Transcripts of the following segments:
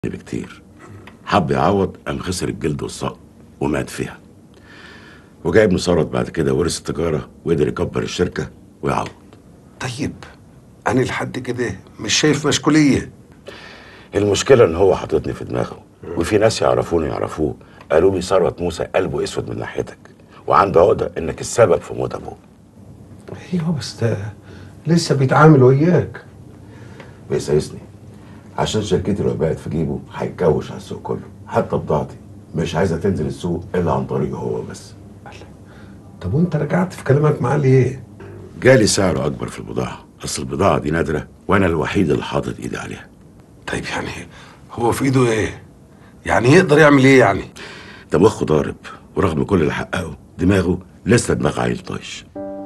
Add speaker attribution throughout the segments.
Speaker 1: بكتير حب يعوض قام خسر الجلد والصقر ومات فيها وجاي ابن ثروت بعد كده ورث التجاره وقدر يكبر الشركه ويعوض
Speaker 2: طيب انا لحد كده مش شايف مشكوليه
Speaker 1: المشكله ان هو حاططني في دماغه وفي ناس يعرفوني يعرفوه قالوا لي ثروت موسى قلبه اسود من ناحيتك وعنده عقده انك السبب في موت ابوه
Speaker 2: ايوه بس ده لسه بيتعامل وياك
Speaker 1: بيسايسني عشان شركتي لو بقت في جيبه هيتكوش على السوق كله حتى بضاعتي مش عايزه تنزل السوق الا عن طريقه هو بس
Speaker 2: طب وانت رجعت في كلامك معاه ليه؟
Speaker 1: جالي سعره اكبر في البضاعه اصل البضاعه دي نادره وانا الوحيد اللي حاطط ايدي عليها
Speaker 2: طيب يعني هو في ايده ايه؟ يعني يقدر يعمل ايه يعني؟
Speaker 1: ده مخه ضارب ورغم كل اللي حققه دماغه لسه دماغ عيل طايش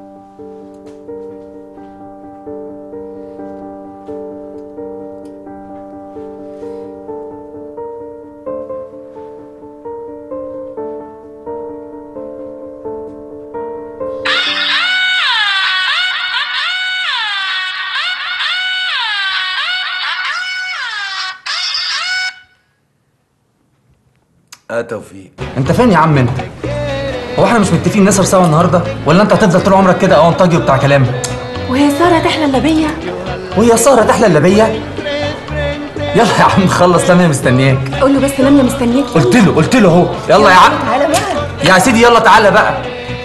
Speaker 3: اه توفيق
Speaker 4: انت فين يا عم انت هو احنا مش متفقين نسهر سوا النهارده ولا انت هتفضل طول عمرك كده اونطاجي وبتاع كلام
Speaker 5: وهي سارة تحلى الا بيا
Speaker 4: وهي سهره تحلى الا بيا يلا يا عم خلص انا مستنياك
Speaker 5: قول له بس لميا مستنياك
Speaker 4: قلت له قلت له اهو يلا يا عم
Speaker 5: تعالى بقى
Speaker 4: يا سيدي يلا تعالى بقى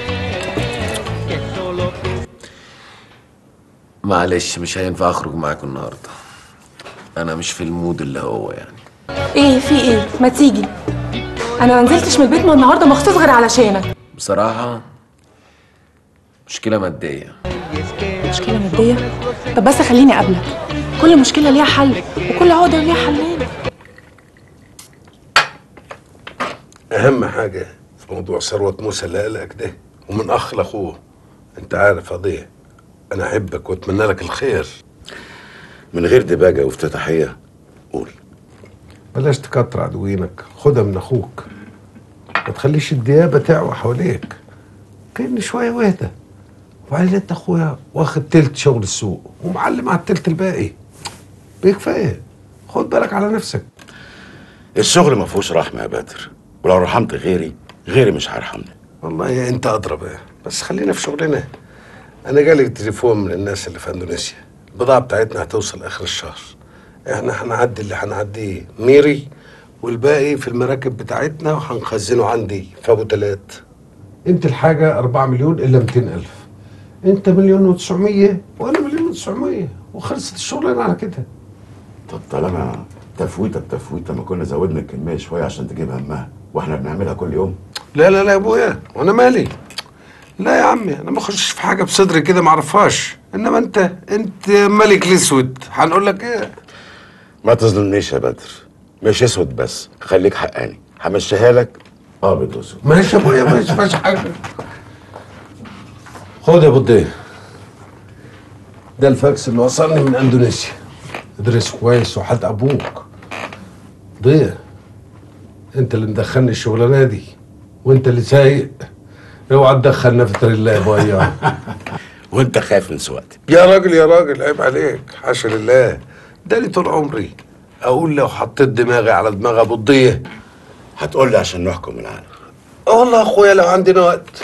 Speaker 3: معلش مش هينفع اخرج معاكم النهارده انا مش في المود اللي هو يعني
Speaker 5: ايه في ايه ما تيجي انا ما نزلتش من البيت من النهارده مخصوص غير علشانك
Speaker 3: بصراحه مشكله ماديه
Speaker 5: مشكله ماديه طب بس خليني اقابلك كل مشكله ليها حل وكل عقده ليها حلين
Speaker 2: اهم حاجه في موضوع ثروه موسى اللي قالك ده ومن اخ لاخوه انت عارف قضيه انا احبك واتمنى لك الخير
Speaker 1: من غير دباجه وافتتاحيه قول
Speaker 2: بلاش تكتر عدوينك خدها من اخوك ما تخليش الديابه تعوى حواليك كأن شويه واهدى وبعدين انت اخويا واخد تلت شغل السوق ومعلم على التلت الباقي بكفايه خد بالك على نفسك
Speaker 1: الشغل ما فيهوش رحمه يا بدر ولو رحمت غيري غيري مش هيرحمني
Speaker 2: والله انت ادرى بقى بس خلينا في شغلنا انا جالي تليفون من الناس اللي في اندونيسيا البضاعه بتاعتنا هتوصل اخر الشهر احنا هنعدي اللي هنعديه ميري والباقي في المراكب بتاعتنا وهنخزنه عندي في ابو تلات انت الحاجه 4 مليون الا 200 الف انت مليون و900 وانا مليون و900 وخلصت الشغلانه على كده
Speaker 1: طب طالما تفويته بتفويته ما كنا زودنا الكميه شويه عشان تجيب همها واحنا بنعملها كل يوم
Speaker 2: لا لا لا يا ابويا وانا مالي لا يا عمي انا ما اخشش في حاجه بصدري كده ما اعرفهاش انما انت انت ملك الاسود هنقول لك ايه
Speaker 1: ما تظلمنيش يا بدر مش اسود بس خليك حقاني همشيها لك ابيض واسود
Speaker 2: ماشي يا ابويا ماشي ماشي حاجه خد يا ابو الضيف ده الفاكس اللي وصلني من اندونيسيا ادرس كويس وحد ابوك ضيع انت اللي مدخلني الشغلانه دي وانت اللي سايق اوعى تدخلنا في طريق الله يا ابويا
Speaker 1: وانت خايف من سواقتي
Speaker 2: يا راجل يا راجل عيب عليك حاشا لله ده لي طول عمري اقول لو حطيت دماغي على دماغ ابو الضيه
Speaker 1: هتقول لي عشان نحكم العالم
Speaker 2: اه والله يا اخويا لو عندنا وقت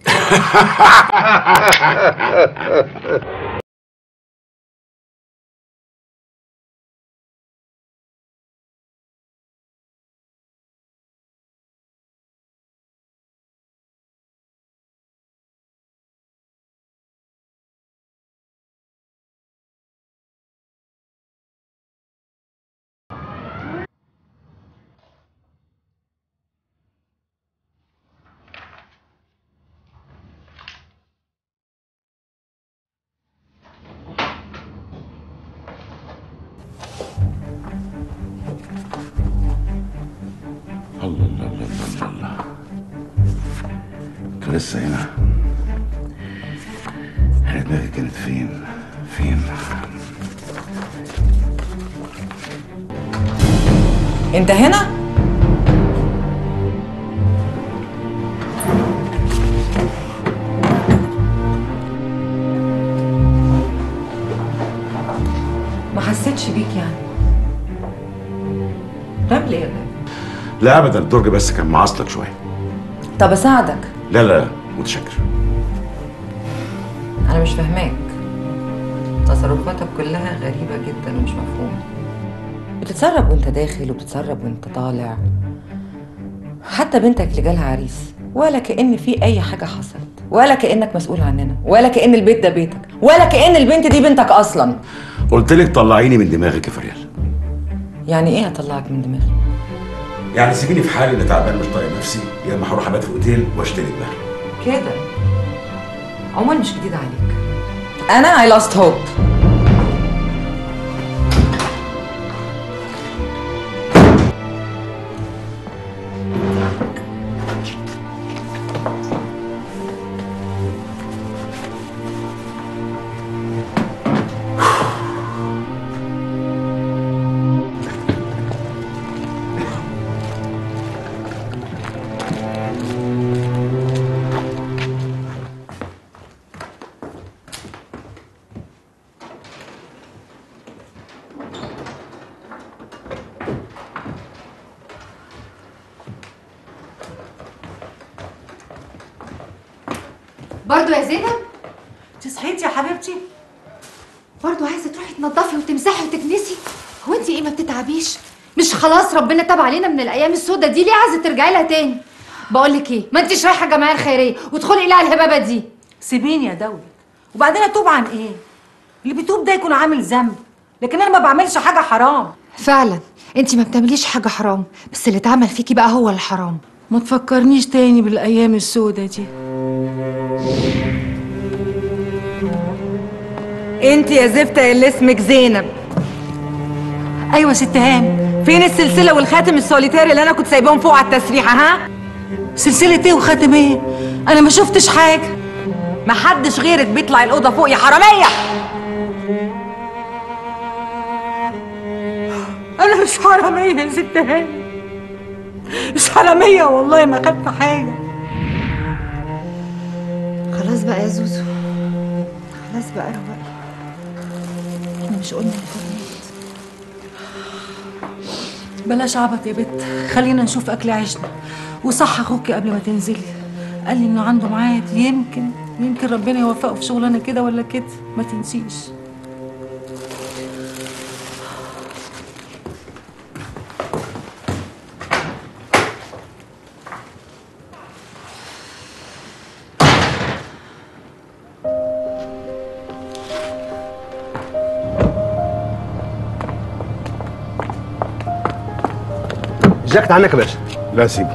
Speaker 1: الله الله الله الله الله انت لسه هنا انا دماغي كانت فين فين
Speaker 6: انت هنا ما حسيتش بيك يعني نام ليه يا غالي
Speaker 1: لا ابدا الدرج بس كان معصلك شويه
Speaker 6: طب اساعدك
Speaker 1: لا لا متشكر
Speaker 6: انا مش فاهماك تصرفاتك كلها غريبة جدا ومش مفهومة بتتسرب وانت داخل وبتتسرب وانت طالع حتى بنتك اللي جالها عريس ولا كأن في أي حاجة حصلت ولا كأنك مسؤول عننا ولا كأن البيت ده بيتك ولا كأن البنت دي بنتك أصلا
Speaker 1: قلت لك طلعيني من دماغك يا فريال
Speaker 6: يعني إيه هطلعك من دماغي
Speaker 1: يعني سيبيني في حالي اللي تعبان مش طايق نفسي يا اما هروح ابات في اوتيل واشتري دماغي
Speaker 6: كده عموما مش جديد عليك أنا I lost hope
Speaker 7: برضو يا زينب
Speaker 8: انت صحيتي يا حبيبتي
Speaker 7: برضو عايزه تروحي تنضفي وتمسحي وتكنسي هو انت ايه ما بتتعبيش مش خلاص ربنا تاب علينا من الايام السودة دي ليه عايزه ترجعي لها تاني بقول لك ايه ما انتش رايحه الجمعيه الخيريه وتدخلي لها الهبابه دي
Speaker 8: سيبيني يا دولة وبعدين اتوب عن ايه اللي بيتوب ده يكون عامل ذنب لكن انا ما بعملش حاجه حرام
Speaker 7: فعلا انت ما بتعمليش حاجه حرام بس اللي اتعمل فيكي بقى هو الحرام
Speaker 8: ما تفكرنيش تاني بالايام السودة دي
Speaker 6: انت يا زفتة اللي اسمك زينب
Speaker 8: ايوه ست هاني
Speaker 6: فين السلسلة والخاتم السوليتير اللي انا كنت سايباهم فوق على التسريحة ها؟
Speaker 8: سلسله ايه وخاتم ايه انا ما شفتش حاجه
Speaker 6: محدش غيرك بيطلع الأوضة فوق يا حرامية
Speaker 8: انا مش حراميه يا ست هاني مش حراميه والله ما خدت حاجه
Speaker 7: خلاص بقى يا زوزو خلاص بقى روقي احنا مش قلنا اللي فات
Speaker 8: بلاش عبط يا بت خلينا نشوف اكل عيشنا وصح اخوكي قبل ما تنزلي قال لي انه عنده ميعاد يمكن يمكن ربنا يوفقه في شغلانه كده ولا كده ما تنسيش
Speaker 2: الجاكيت عنك يا باشا
Speaker 1: لا سيبي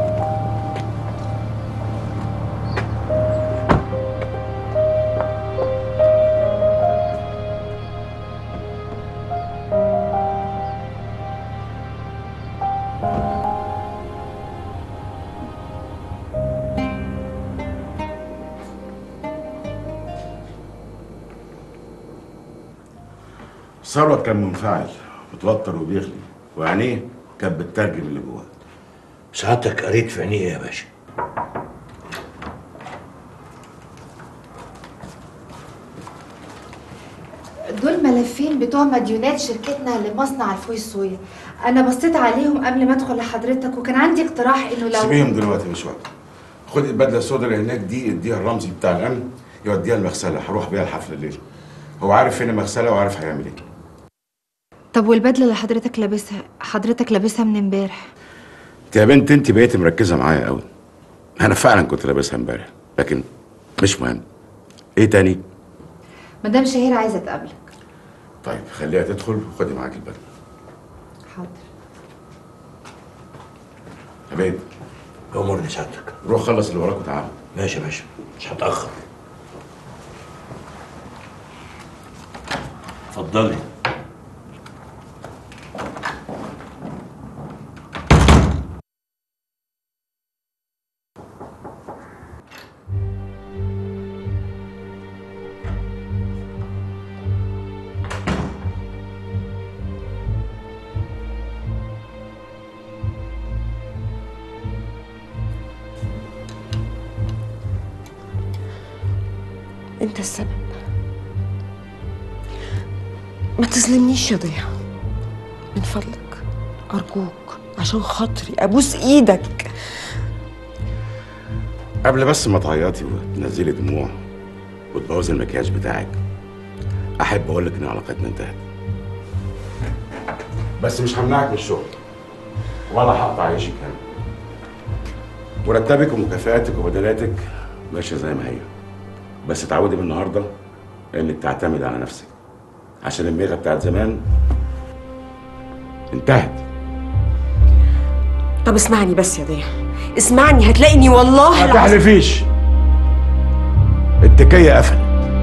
Speaker 1: ثروت كان منفعل متوتر وبيغلي وعينيه كانت بتترجم اللي جواه
Speaker 9: ساعتك قريت في عينيه إيه يا باشا
Speaker 7: دول ملفين بتوع مديونات شركتنا لمصنع الفويس صويا انا بصيت عليهم قبل ما ادخل لحضرتك وكان عندي اقتراح انه لو
Speaker 1: سيبيهم دلوقتي مش وقت خد البدله السوداء اللي هناك دي اديها الرمزي بتاع الامن يوديها المغسله هروح بيها الحفله الليله هو عارف فين المغسله وعارف هيعمل ايه
Speaker 7: طب والبدله اللي حضرتك لابسها حضرتك لابسها من امبارح
Speaker 1: انت يا بنت انت بقيتي مركزه معايا قوي انا فعلا كنت لابسها امبارح لكن مش مهم ايه تاني
Speaker 7: مدام شهير عايزه تقابلك
Speaker 1: طيب خليها تدخل وخدي معاك البدله
Speaker 7: حاضر
Speaker 1: عبيد
Speaker 9: امرني سعادتك
Speaker 1: روح خلص اللي وراك وتعالى
Speaker 9: ماشي يا باشا مش هتاخر اتفضلي
Speaker 10: انت السبب ما تظلمنيش يا ضياء من فضلك ارجوك عشان خاطري ابوس ايدك
Speaker 1: قبل بس ما تعيطي وتنزلي دموع وتبوظي المكياج بتاعك احب اقول لك ان علاقتنا انتهت بس مش همنعك من الشغل ولا هقطع عيشك هنا مرتبك ومكافآتك وبدلاتك ماشيه زي ما هي بس اتعودي من النهارده انك تعتمد على نفسك عشان الميغه بتاعت زمان انتهت
Speaker 10: طب اسمعني بس يا ضياء اسمعني هتلاقيني والله
Speaker 1: ما
Speaker 10: العظيم-
Speaker 1: تحلفيش التكية قفلت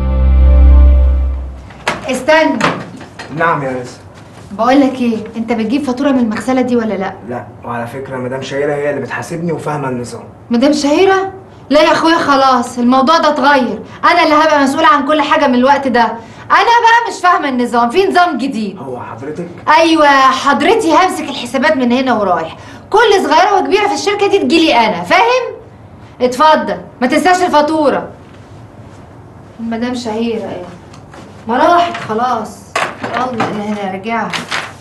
Speaker 7: استنى
Speaker 11: نعم يا ناس
Speaker 7: بقول لك ايه انت بتجيب فاتوره من المغسله دي ولا لا
Speaker 11: لا وعلى فكره مدام شهيره هي اللي بتحاسبني وفاهمه النظام
Speaker 7: مدام شهيره لا يا اخويا خلاص الموضوع ده اتغير انا اللي هبقى مسؤوله عن كل حاجه من الوقت ده انا بقى مش فاهمه النظام في نظام جديد
Speaker 11: هو حضرتك
Speaker 7: ايوه حضرتي همسك الحسابات من هنا ورايح كل صغيره وكبيره في الشركه دي تجيلي انا فاهم اتفضل ما تنساش الفاتوره مدام شهيره ايه ما راحت خلاص يلا انا هرجعها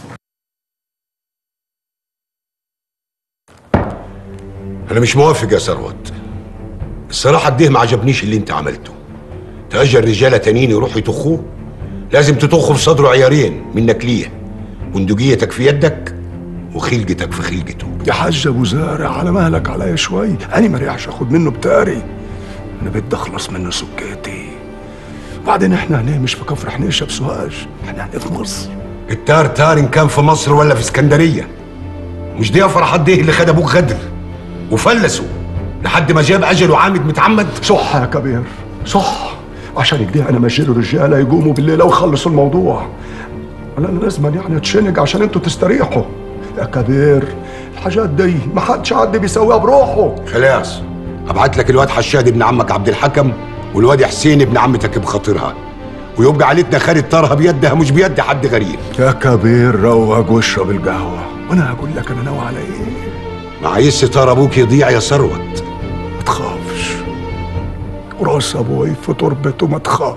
Speaker 12: انا مش موافق يا ثروت الصراحه ده ما عجبنيش اللي انت عملته تأجر رجاله تانيين يروحوا يطخوه لازم تطخه في صدره عيارين منك ليه بندقيتك في يدك وخلقتك في خلقته
Speaker 13: يا حاج ابو زارع على مهلك عليا شوي انا ما ريحش اخد منه بتاري انا بدي اخلص منه سكاتي بعدين احنا هنا مش في كفر حنيشه بسوهاج احنا هنا في مصر
Speaker 12: التار تار ان كان في مصر ولا في اسكندريه مش دي فرحات دي اللي خد ابوك غدر وفلسوا لحد ما جاب اجله عامد متعمد
Speaker 13: صح يا كبير صح عشان كده انا مجيله رجاله يقوموا بالليل ويخلصوا الموضوع ولا انا لازم يعني اتشنق عشان انتوا تستريحوا يا كبير الحاجات دي ما حدش عاد بيسويها بروحه
Speaker 12: خلاص هبعت لك الواد حشاد ابن عمك عبد الحكم والواد حسين ابن عمتك بخاطرها ويبقى عيلتنا خالد طارها بيدها مش بيد حد غريب
Speaker 13: يا كبير روق واشرب القهوه وانا هقول لك انا ناوي على ايه
Speaker 12: ما عايز ستار ابوك يضيع يا ثروت
Speaker 13: ما تخافش راس ابوي في تربته ما تخاف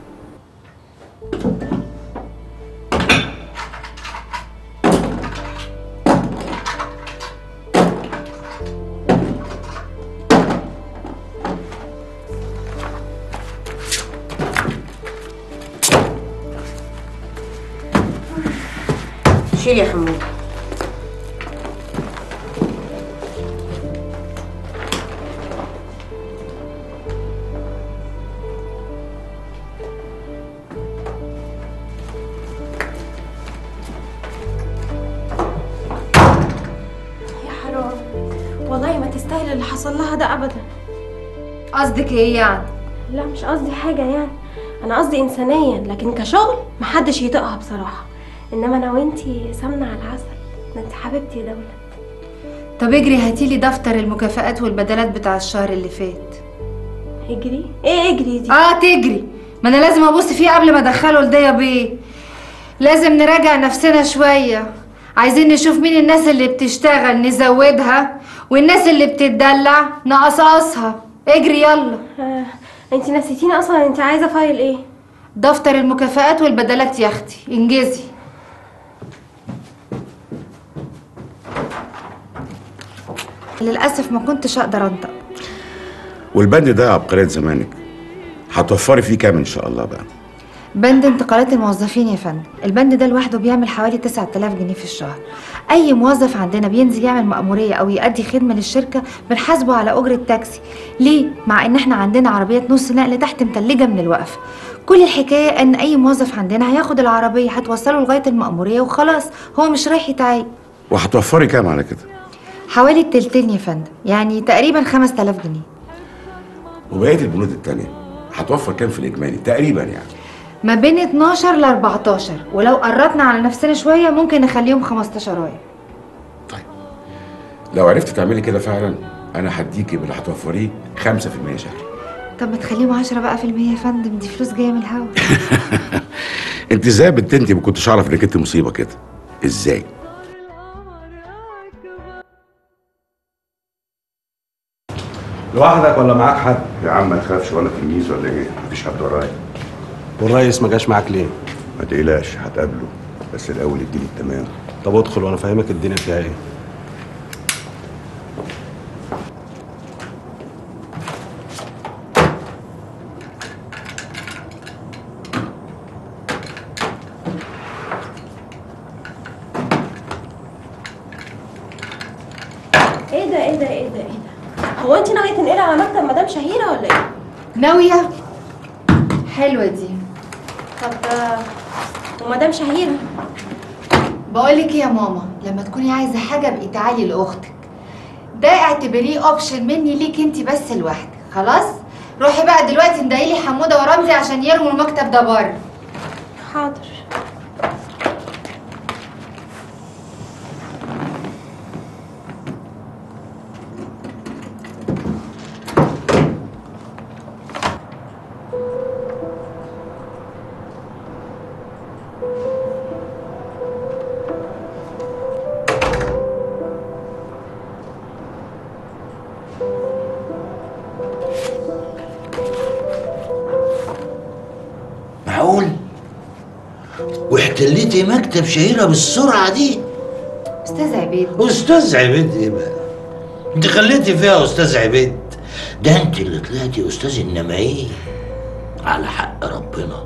Speaker 10: شيل يا حمود
Speaker 14: يا حرام والله ما تستاهل اللي حصل لها ده ابدا
Speaker 7: قصدك ايه يعني
Speaker 14: لا مش قصدي حاجه يعني انا قصدي انسانيا لكن كشغل محدش يطيقها بصراحه انما انا وانتي سمنه على العسل ده انت حبيبتي يا دوله
Speaker 7: طب اجري هاتيلي دفتر المكافآت والبدلات بتاع الشهر اللي فات
Speaker 14: اجري ايه اجري دي
Speaker 7: اه تجري ما انا لازم ابص فيه قبل ما ادخله لديا بيه لازم نراجع نفسنا شويه عايزين نشوف مين الناس اللي بتشتغل نزودها والناس اللي بتتدلع نقصقصها اجري يلا
Speaker 14: آه. انت نسيتيني اصلا انت عايزه فايل ايه
Speaker 7: دفتر المكافآت والبدلات يا اختي انجزي للاسف ما كنتش اقدر انطق
Speaker 1: والبند ده عبقرية زمانك هتوفري فيه كام ان شاء الله بقى
Speaker 7: بند انتقالات الموظفين يا فندم البند ده لوحده بيعمل حوالي 9000 جنيه في الشهر اي موظف عندنا بينزل يعمل مأمورية او يأدي خدمة للشركة بنحاسبه على اجرة تاكسي ليه مع ان احنا عندنا عربيات نص نقل تحت متلجة من الوقف كل الحكاية ان اي موظف عندنا هياخد العربية هتوصله لغاية المأمورية وخلاص هو مش رايح يتعين
Speaker 1: وهتوفري كام على كده
Speaker 7: حوالي التلتين يا فندم يعني تقريبا 5000 جنيه
Speaker 1: وبقيه البنود التانية هتوفر كام في الاجمالي تقريبا يعني
Speaker 7: ما بين 12 ل 14 ولو قرطنا على نفسنا شوية ممكن نخليهم 15 راية
Speaker 1: لو عرفت تعملي كده فعلا انا هديكي باللي هتوفريه 5% شهري
Speaker 7: طب ما تخليهم 10 بقى في المية يا فندم دي فلوس جاية من الهوا
Speaker 1: انت ازاي يا بنت انت ما كنتش اعرف انك انت مصيبه كده ازاي
Speaker 2: لوحدك ولا معاك حد؟
Speaker 1: يا عم ما تخافش ولا تلميذ ولا ايه مفيش حد ورايا
Speaker 2: والريس ما جاش معاك ليه؟
Speaker 1: ما تقلقش هتقابله بس الاول اديني التمام
Speaker 2: طب ادخل وانا فاهمك الدنيا فيها ايه
Speaker 14: ايه ده ايه ده ايه ده ايه ده هو انت ناويه تنقلي على مكتب مدام شهيره ولا ايه
Speaker 7: ناويه حلوه دي
Speaker 14: طب آه، ومدام شهيره
Speaker 7: بقولك ايه يا ماما لما تكوني عايزه حاجه بقي تعالي لاختك ده اعتبريه اوبشن مني ليك انت بس لوحدك خلاص روحي بقى دلوقتي ندعيلي حموده ورمزي عشان يرموا المكتب ده بره
Speaker 14: حاضر
Speaker 9: معقول واحتليتي مكتب شهيرة بالسرعة دي
Speaker 7: استاذ عبيد
Speaker 9: أستاذ عبيد إيه بقى؟ أنت خليتي فيها أستاذ عبيد ده أنت اللي طلعتي أستاذ النماية على حق ربنا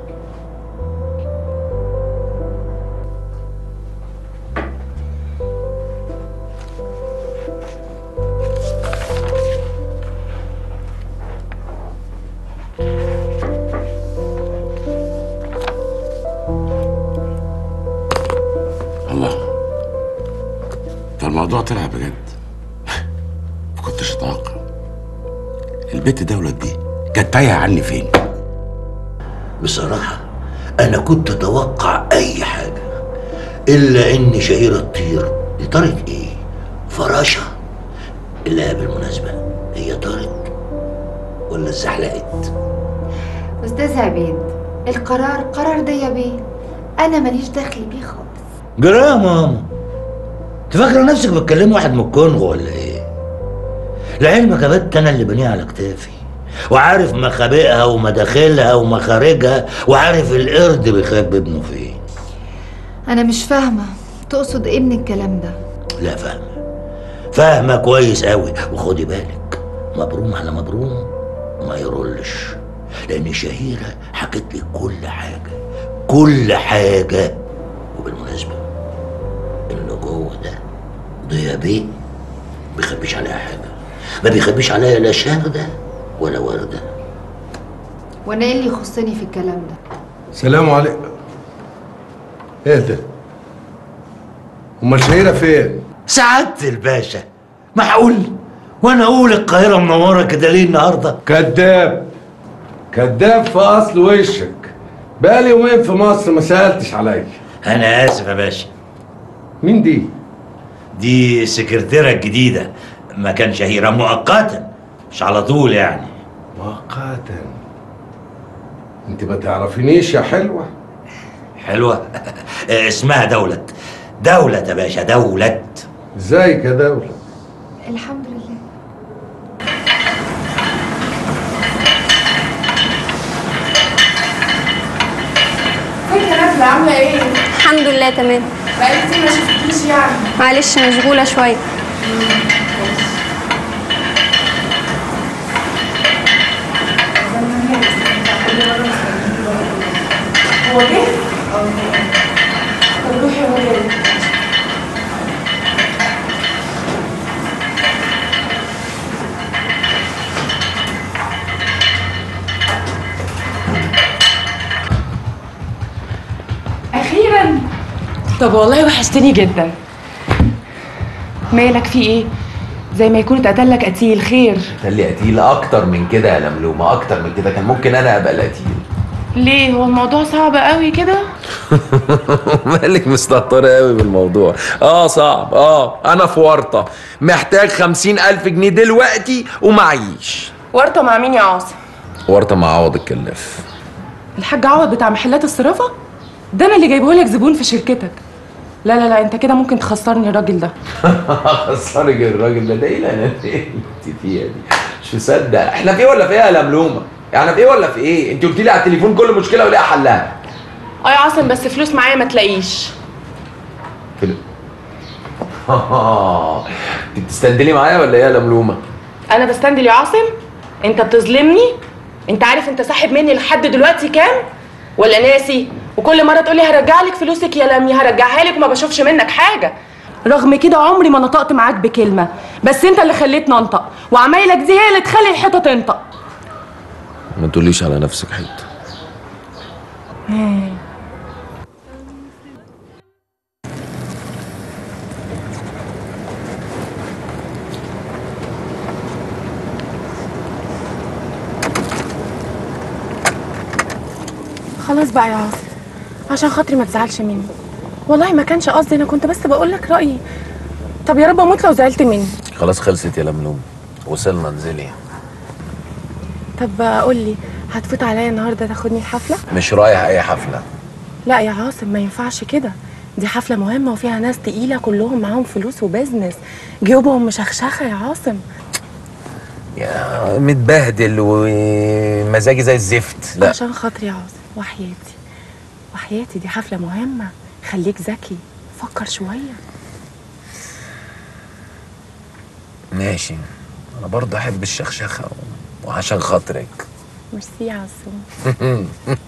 Speaker 1: الله ده الموضوع طلع بجد ما كنتش اتوقع البت دولة دي كانت تايهة عني فين
Speaker 9: بصراحة أنا كنت أتوقع أي حاجة إلا إن شهيرة تطير دي طارت إيه؟ فراشة إلا بالمناسبة هي طارت ولا اتزحلقت؟
Speaker 7: استاذ عبيد القرار قرار ده يا بيه انا ماليش دخل بيه خالص
Speaker 9: جرى يا ماما انت فاكره نفسك بتكلم واحد من الكونغو ولا ايه لعلمك يا بت انا اللي بنيها على كتافي وعارف مخابئها ومداخلها ومخارجها وعارف القرد بيخبي ابنه فين
Speaker 7: انا مش فاهمه تقصد ايه من الكلام ده
Speaker 9: لا فاهمه فاهمه كويس قوي وخدي بالك مبروم على مبروم ما يرولش لان شهيره حكت لي كل حاجه كل حاجه وبالمناسبه اللي جوه ده ضيا بيه بيخبيش عليها حاجه ما بيخبيش عليها لا شهده ولا ورده
Speaker 7: وانا ايه اللي يخصني في الكلام ده
Speaker 2: سلام عليكم ايه ده امال شهيره فين
Speaker 9: سعادة الباشا معقول وانا اقول القاهره منوره كده ليه النهارده
Speaker 2: كذاب كذاب في اصل وشك بقالي يومين في مصر ما سالتش عليا
Speaker 9: انا اسف يا باشا
Speaker 2: مين دي
Speaker 9: دي السكرتيره الجديده ما كان شهيره مؤقتا مش على طول يعني
Speaker 2: مؤقتا انت ما تعرفينيش يا حلوه
Speaker 9: حلوه اسمها دولت دولت يا باشا دولت
Speaker 2: ازيك يا دوله
Speaker 7: الحمد لله
Speaker 5: ازيك يا نازله عامله ايه؟
Speaker 15: الحمد لله تمام
Speaker 5: بقالي كتير ما شفتكيش يعني
Speaker 15: معلش مشغولة شوية
Speaker 5: هو جه؟ طب روحي هو جاي
Speaker 16: اخيرا طب والله وحشتني جدا مالك في ايه زي ما يكون اتقتل لك قتيل خير
Speaker 3: خلي قتيل اكتر من كده يا لملومه اكتر من كده كان ممكن انا ابقى القتيل
Speaker 16: ليه هو الموضوع صعب قوي كده
Speaker 3: مالك مستهترة قوي بالموضوع اه صعب اه انا في ورطة محتاج خمسين الف جنيه دلوقتي ومعيش
Speaker 16: ورطه مع مين يا عاصم
Speaker 3: ورطة مع عوض الكلاف
Speaker 16: الحاج عوض بتاع محلات الصرافه ده انا اللي جايبه لك زبون في شركتك لا لا لا انت كده ممكن تخسرني الراجل ده
Speaker 3: خسرك الراجل ده ده ايه الانانية اللي انت فيها دي مش مصدق احنا في ايه ولا في ايه يا لملومة يعني في ايه ولا في ايه انت قلت لي على التليفون كل مشكلة وليها حلها
Speaker 16: اه يا عاصم بس فلوس معايا ما تلاقيش
Speaker 3: فل- انت بتستندلي معايا ولا ايه يا لملومه
Speaker 16: انا بستندل يا عاصم انت بتظلمني انت عارف انت ساحب مني لحد دلوقتي كام ولا ناسي وكل مره تقولي هرجع لك فلوسك يا لمي هرجعها لك وما بشوفش منك حاجه رغم كده عمري ما نطقت معاك بكلمه بس انت اللي خليتني انطق وعمايلك دي هي اللي تخلي الحيطه تنطق
Speaker 3: ما تقوليش على نفسك حته
Speaker 16: خلاص بقى يا عاصم عشان خاطري ما تزعلش مني والله ما كانش قصدي انا كنت بس بقول لك رايي طب يا رب اموت لو زعلت مني
Speaker 3: خلاص خلصت يا لملوم وصلنا انزلي
Speaker 16: طب قول لي هتفوت عليا النهارده تاخدني الحفله
Speaker 3: مش رايح اي حفله
Speaker 16: لا يا عاصم ما ينفعش كده دي حفله مهمه وفيها ناس تقيله كلهم معاهم فلوس وبزنس جيوبهم مشخشخه يا عاصم
Speaker 3: يا متبهدل ومزاجي زي الزفت لا
Speaker 16: عشان خاطري يا عاصم وحياتي وحياتي دي حفله مهمه خليك ذكي فكر شويه
Speaker 3: ماشي انا برضه احب الشخشخه وعشان خاطرك
Speaker 16: ميرسي يا عاصم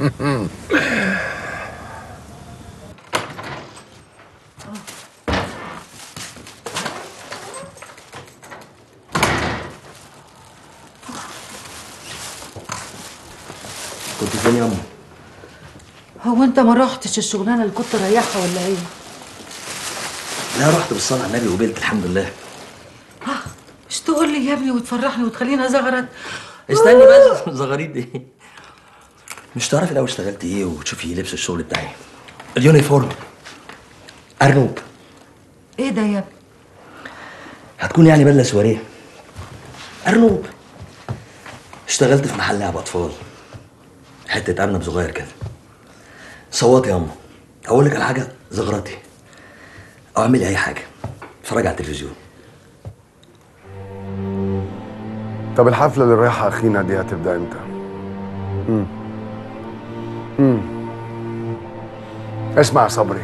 Speaker 17: كنت فين يا امي؟
Speaker 8: هو انت ما رحتش الشغلانه اللي كنت رايحها ولا ايه؟
Speaker 17: لا رحت بالصلاة على النبي وقبلت الحمد لله
Speaker 8: مش تقول لي يا ابني وتفرحني وتخليني ازغرط
Speaker 17: استني بس زغاريد ايه مش تعرفي الاول اشتغلت ايه وتشوفي لبس الشغل بتاعي اليونيفورم ارنوب
Speaker 8: ايه ده يا ابني؟
Speaker 17: هتكون يعني بدله سواريه ارنوب اشتغلت في محل لعب اطفال حته ارنب صغير كده صوتي يا اما اقول لك على حاجه زغرتي او اعملي اي حاجه اتفرجي على التلفزيون
Speaker 13: طب الحفلة اللي رايحة أخينا دي هتبدأ إمتى؟ مم. مم. اسمع يا صبري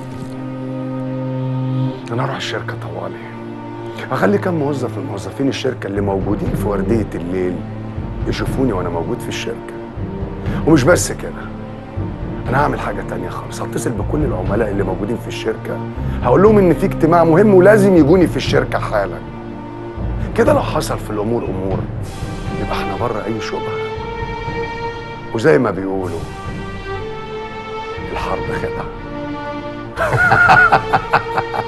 Speaker 13: أنا هروح الشركة طوالي هخلي كام موظف من موظفين الشركة اللي موجودين في وردية الليل يشوفوني وأنا موجود في الشركة ومش بس كده أنا هعمل حاجة تانية خالص هتصل بكل العملاء اللي موجودين في الشركة هقول لهم إن في اجتماع مهم ولازم يجوني في الشركة حالا كده لو حصل في الامور امور يبقى احنا بره اي شبهه وزي ما بيقولوا الحرب خدعه